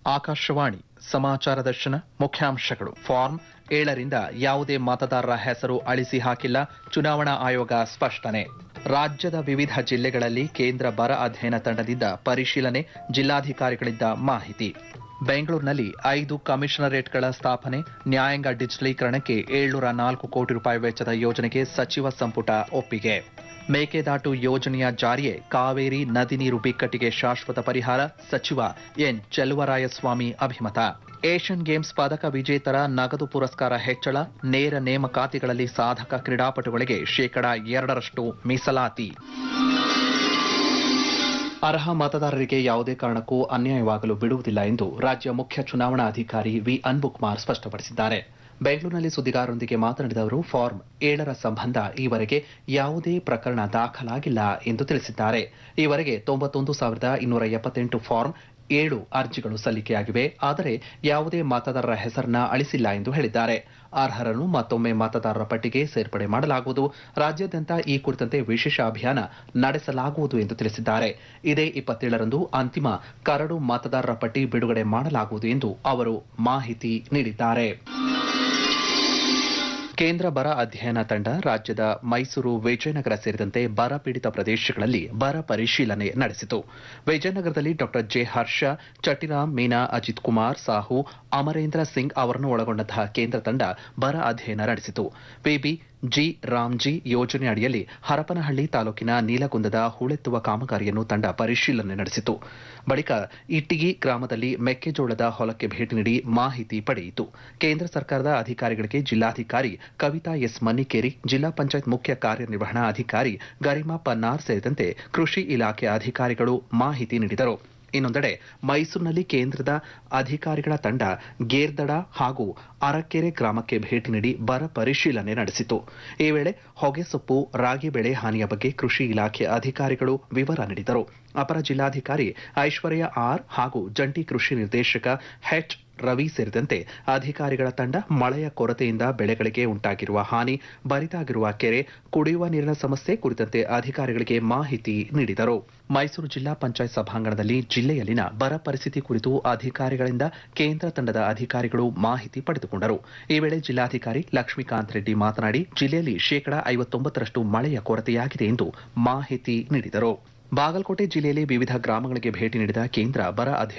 ಆಕಾಶವಾಣಿ ಸಮಾಚಾರ ದರ್ಶನ ಮುಖ್ಯಾಂಶಗಳು ಫಾರ್ಮ್ ಏಳರಿಂದ ಯಾವುದೇ ಮತದಾರರ ಹೆಸರು ಅಳಿಸಿ ಹಾಕಿಲ್ಲ ಚುನಾವಣಾ ಆಯೋಗ ಸ್ಪಷ್ಟನೆ ರಾಜ್ಯದ ವಿವಿಧ ಜಿಲ್ಲೆಗಳಲ್ಲಿ ಕೇಂದ್ರ ಬರ ಅಧ್ಯಯನ ತಂಡದಿಂದ ಪರಿಶೀಲನೆ ಜಿಲ್ಲಾಧಿಕಾರಿಗಳಿಂದ ಮಾಹಿತಿ ಬೆಂಗಳೂರಿನಲ್ಲಿ ಐದು ಕಮಿಷನರೇಟ್ಗಳ ಸ್ಥಾಪನೆ ನ್ಯಾಯಾಂಗ ಡಿಜಿಟಲೀಕರಣಕ್ಕೆ ಏಳ್ನೂರ ನಾಲ್ಕು ಕೋಟಿ ರೂಪಾಯಿ ವೆಚ್ಚದ ಯೋಜನೆಗೆ ಸಚಿವ ಸಂಪುಟ ಒಪ್ಪಿಗೆ ಮೇಕೆದಾಟು ಯೋಜನೆಯ ಜಾರಿಯೇ ಕಾವೇರಿ ನದಿ ನೀರು ಬಿಕ್ಕಟ್ಟಿಗೆ ಶಾಶ್ವತ ಪರಿಹಾರ ಸಚಿವ ಎನ್ ಚೆಲುವರಾಯಸ್ವಾಮಿ ಅಭಿಮತ ಏಷ್ಯನ್ ಗೇಮ್ಸ್ ಪದಕ ವಿಜೇತರ ನಗದು ಪುರಸ್ಕಾರ ಹೆಚ್ಚಳ ನೇರ ನೇಮಕಾತಿಗಳಲ್ಲಿ ಸಾಧಕ ಕ್ರೀಡಾಪಟುಗಳಿಗೆ ಶೇಕಡಾ ಎರಡರಷ್ಟು ಮೀಸಲಾತಿ ಅರ್ಹ ಮತದಾರರಿಗೆ ಯಾವುದೇ ಕಾರಣಕ್ಕೂ ಅನ್ಯಾಯವಾಗಲು ಬಿಡುವುದಿಲ್ಲ ಎಂದು ರಾಜ್ಯ ಮುಖ್ಯ ಚುನಾವಣಾ ಅಧಿಕಾರಿ ವಿ ಅನ್ಬುಕುಮಾರ್ ಸ್ಪಷ್ಟಪಡಿಸಿದ್ದಾರೆ ಬೆಂಗಳೂರಿನಲ್ಲಿ ಸುದ್ದಿಗಾರರೊಂದಿಗೆ ಮಾತನಾಡಿದ ಅವರು ಫಾರ್ಮ್ ಏಳರ ಸಂಬಂಧ ಈವರೆಗೆ ಯಾವುದೇ ಪ್ರಕರಣ ದಾಖಲಾಗಿಲ್ಲ ಎಂದು ತಿಳಿಸಿದ್ದಾರೆ ಈವರೆಗೆ ತೊಂಬತ್ತೊಂದು ಸಾವಿರದ ಇನ್ನೂರ ಎಪ್ಪತ್ತೆಂಟು ಫಾರ್ಮ್ ಏಳು ಅರ್ಜಿಗಳು ಸಲ್ಲಿಕೆಯಾಗಿವೆ ಆದರೆ ಯಾವುದೇ ಮತದಾರರ ಹೆಸರನ್ನ ಅಳಿಸಿಲ್ಲ ಎಂದು ಹೇಳಿದ್ದಾರೆ ಅರ್ಹರನ್ನು ಮತ್ತೊಮ್ಮೆ ಮತದಾರರ ಪಟ್ಟಿಗೆ ಸೇರ್ಪಡೆ ಮಾಡಲಾಗುವುದು ರಾಜ್ಯಾದ್ಯಂತ ಈ ಕುರಿತಂತೆ ವಿಶೇಷ ಅಭಿಯಾನ ನಡೆಸಲಾಗುವುದು ಎಂದು ತಿಳಿಸಿದ್ದಾರೆ ಇದೇ ಇಪ್ಪತ್ತೇಳರಂದು ಅಂತಿಮ ಕರಡು ಮತದಾರರ ಪಟ್ಟಿ ಬಿಡುಗಡೆ ಮಾಡಲಾಗುವುದು ಎಂದು ಅವರು ಮಾಹಿತಿ ನೀಡಿದ್ದಾರೆ ಕೇಂದ್ರ ಬರ ಅಧ್ಯಯನ ತಂಡ ರಾಜ್ಯದ ಮೈಸೂರು ವಿಜಯನಗರ ಸೇರಿದಂತೆ ಬರ ಪೀಡಿತ ಪ್ರದೇಶಗಳಲ್ಲಿ ಬರ ಪರಿಶೀಲನೆ ನಡೆಸಿತು ವಿಜಯನಗರದಲ್ಲಿ ಡಾ ಜೆ ಹರ್ಷ ಚಟಿರಾಮ್ ಮೀನಾ ಅಜಿತ್ ಕುಮಾರ್ ಸಾಹು ಅಮರೇಂದ್ರ ಸಿಂಗ್ ಅವರನ್ನು ಒಳಗೊಂಡಂತಹ ಕೇಂದ್ರ ತಂಡ ಬರ ಅಧ್ಯಯನ ನಡೆಸಿತು ಪಿಬಿ ಜಿ ರಾಮ್ಜಿ ಯೋಜನೆ ಅಡಿಯಲ್ಲಿ ಹರಪನಹಳ್ಳಿ ತಾಲೂಕಿನ ನೀಲಗುಂದದ ಹೂಳೆತ್ತುವ ಕಾಮಗಾರಿಯನ್ನು ತಂಡ ಪರಿಶೀಲನೆ ನಡೆಸಿತು ಬಳಿಕ ಇಟ್ಟಿಗಿ ಗ್ರಾಮದಲ್ಲಿ ಮೆಕ್ಕೆಜೋಳದ ಹೊಲಕ್ಕೆ ಭೇಟಿ ನೀಡಿ ಮಾಹಿತಿ ಪಡೆಯಿತು ಕೇಂದ್ರ ಸರ್ಕಾರದ ಅಧಿಕಾರಿಗಳಿಗೆ ಜಿಲ್ಲಾಧಿಕಾರಿ ಕವಿತಾ ಎಸ್ ಮನ್ನಿಕೇರಿ ಜಿಲ್ಲಾ ಪಂಚಾಯತ್ ಮುಖ್ಯ ಕಾರ್ಯನಿರ್ವಹಣಾ ಅಧಿಕಾರಿ ಗರಿಮಾ ಪನ್ನಾರ್ ಸೇರಿದಂತೆ ಕೃಷಿ ಇಲಾಖೆ ಅಧಿಕಾರಿಗಳು ಮಾಹಿತಿ ನೀಡಿದರು ಇನ್ನೊಂದೆಡೆ ಮೈಸೂರಿನಲ್ಲಿ ಕೇಂದ್ರದ ಅಧಿಕಾರಿಗಳ ತಂಡ ಗೇರ್ದಡ ಹಾಗೂ ಅರಕೆರೆ ಗ್ರಾಮಕ್ಕೆ ಭೇಟಿ ನೀಡಿ ಬರ ಪರಿಶೀಲನೆ ನಡೆಸಿತು ಈ ವೇಳೆ ಹೊಗೆಸೊಪ್ಪು ರಾಗಿ ಬೆಳೆ ಹಾನಿಯ ಬಗ್ಗೆ ಕೃಷಿ ಇಲಾಖೆ ಅಧಿಕಾರಿಗಳು ವಿವರ ನೀಡಿದರು ಅಪರ ಜಿಲ್ಲಾಧಿಕಾರಿ ಐಶ್ವರ್ಯ ಆರ್ ಹಾಗೂ ಜಂಟಿ ಕೃಷಿ ನಿರ್ದೇಶಕ ಎಚ್ ರವಿ ಸೇರಿದಂತೆ ಅಧಿಕಾರಿಗಳ ತಂಡ ಮಳೆಯ ಕೊರತೆಯಿಂದ ಬೆಳೆಗಳಿಗೆ ಉಂಟಾಗಿರುವ ಹಾನಿ ಬರಿದಾಗಿರುವ ಕೆರೆ ಕುಡಿಯುವ ನೀರಿನ ಸಮಸ್ಯೆ ಕುರಿತಂತೆ ಅಧಿಕಾರಿಗಳಿಗೆ ಮಾಹಿತಿ ನೀಡಿದರು ಮೈಸೂರು ಜಿಲ್ಲಾ ಪಂಚಾಯತ್ ಸಭಾಂಗಣದಲ್ಲಿ ಜಿಲ್ಲೆಯಲ್ಲಿನ ಬರ ಪರಿಸ್ಥಿತಿ ಕುರಿತು ಅಧಿಕಾರಿಗಳಿಂದ ಕೇಂದ್ರ ತಂಡದ ಅಧಿಕಾರಿಗಳು ಮಾಹಿತಿ ಪಡೆದುಕೊಂಡರು ಈ ವೇಳೆ ಜಿಲ್ಲಾಧಿಕಾರಿ ಲಕ್ಷ್ಮೀಕಾಂತ್ ರೆಡ್ಡಿ ಮಾತನಾಡಿ ಜಿಲ್ಲೆಯಲ್ಲಿ ಶೇಕಡಾ ಐವತ್ತೊಂಬತ್ತರಷ್ಟು ಮಳೆಯ ಕೊರತೆಯಾಗಿದೆ ಎಂದು ಮಾಹಿತಿ ನೀಡಿದರು ಬಾಗಲಕೋಟೆ ಜಿಲ್ಲೆಯಲ್ಲಿ ವಿವಿಧ ಗ್ರಾಮಗಳಿಗೆ ಭೇಟಿ ನೀಡಿದ ಕೇಂದ್ರ ಬರ ಅಧ್ಯಯನ